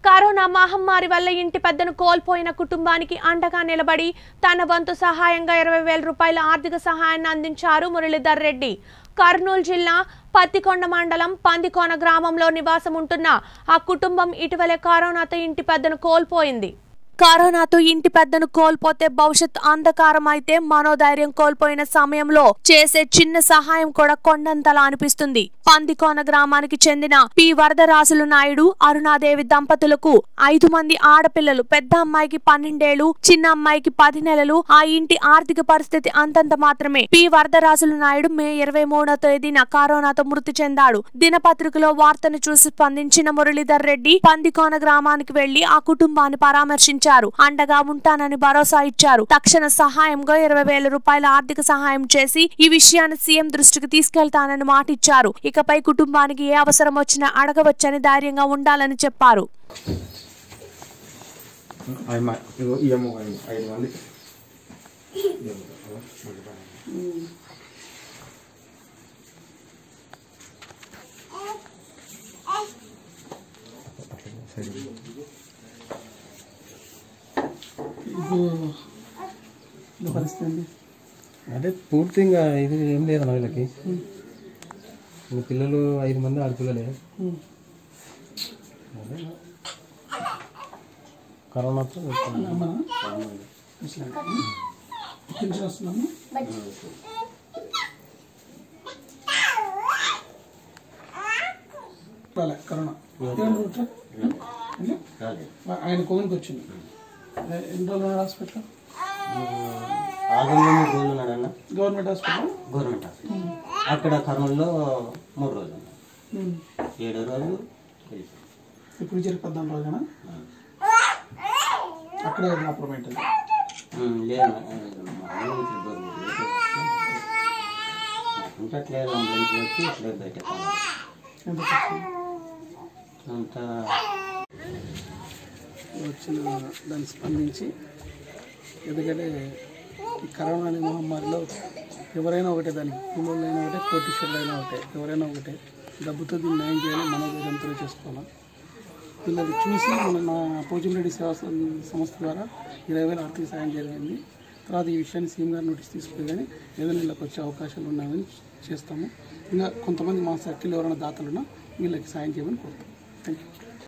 Corona మహమ్మారి వల్ల ఇంటి పెద్దను కోల్పోయిన కుటుంబానికి అండగా నిలబడి తన వంతు సహాయంగా ఇరవై వేల రూపాయల ఆర్థిక సహాయాన్ని అందించారు మురళీధర్ రెడ్డి కర్నూలు జిల్లా పత్తికొండ మండలం పందికోన గ్రామంలో నివాసం ఉంటున్న ఆ కుటుంబం ఇటీవలే కరోనాతో ఇంటి పెద్దను కోల్పోయింది కరోనాతో ఇంటి పెద్దను కోల్పోతే భవిష్యత్ అంధకారం అయితే మనోధైర్యం కోల్పోయిన సమయంలో చేసే చిన్న సహాయం కూడా కొండంతలా అనిపిస్తుంది పందికోన గ్రామానికి చెందిన పి వరదరాసులు నాయుడు అరుణాదేవి దంపతులకు ఐదు మంది ఆడపిల్లలు పెద్ద అమ్మాయికి పన్నెండేళ్లు చిన్న అమ్మాయికి పది నెలలు ఆ ఇంటి ఆర్థిక పరిస్థితి అంతంత మాత్రమే పి వరదరాసులు నాయుడు మే ఇరవై మూడో తేదీన కరోనాతో మృతి చెందాడు దినపత్రికలో వార్తను చూసి స్పందించిన మురళీధర్ రెడ్డి పందికోన గ్రామానికి వెళ్లి ఆ కుటుంబాన్ని పరామర్శించారు అండగా ఉంటానని భరోసా ఇచ్చారు తక్షణ సహాయంగా ఇరవై వేల రూపాయల ఆర్థిక సహాయం చేసి ఈ విషయాన్ని సీఎం దృష్టికి తీసుకెళ్తానని మాటిచ్చారు ఇకపై కుటుంబానికి ఏ అవసరం వచ్చినా అడగవచ్చని ధైర్యంగా ఉండాలని చెప్పారు అమ్మ ఇగో ఈ అమ్మ ఐదు ఐదు మంది ఇది పరిస్థితి అండి అంటే పూర్తిగా ఇది ఏం లేదు అన్న వీళ్ళకి ఈ పిల్లలు ఐదు మంది ఆడపిల్లలే అదే. కరోనాతో అమ్మా ముసలాం. పెన్షన్ వస్తున్నాము రాలే కరోనా ఏమన్నా ఉంటే? అంటే? ఆయన కోవిడ్కి వచ్చింది ఏ- ఎన్ని రోజులు ఉన్నాడు హాస్పిటల్ ఆరు వందల మూడు రోజులు ఉన్నాడన్న గవర్నమెంట్ హాస్పిటల్ గవర్నమెంట్ హాస్పిటల్ అక్కడ కర్నూలులో మూడు రోజులు ఉన్నాడు. ఏడో రోజు వెళ్ళిపోయాడు. ఇప్పుడు జరిగి పద్నాలుగు రోజునా అక్కడే అపార్ట్మెంట్ అది ఉమ్, లేదు మామూలు ఇట్లా దూరం లేదు. మాకుంటే అట్లే అంబులెన్స్ వచ్చి ఇట్లే బయట ఎంత ఖర్చు? అంతా వచ్చిన దాన్ని స్పందించి ఎందుకంటే ఈ కరోనా అనే మహమ్మారిలో ఎవరైనా ఒకటే దానికి పిల్లలైనా ఒకటే కోటీశ్వరులైనా ఒకటే ఎవరైనా ఒకటే డబ్బుతో దీన్ని న్యాయం చేయాలి మనోధైర్యంతో చేసుకోవాలి పిల్లలు చూసి మన నా పోచంరెడ్డి సేవా సం- సంస్థ ద్వారా ఇరవై వేల ఆర్థిక సాయం జరిగింది తర్వాత ఈ విషయాన్ని సీఎం గారు నోటీస్ తీసుకుని కానీ ఏదైనా వీళ్ళకి వచ్చే అవకాశాలు ఉన్నాయని చేస్తాము ఇంకా కొంతమంది మా సర్కిల్ ఎవరైనా దాతలున్నా వీళ్ళకి సాయం చేయమని కోరుతాం థ్యాంక్ యూ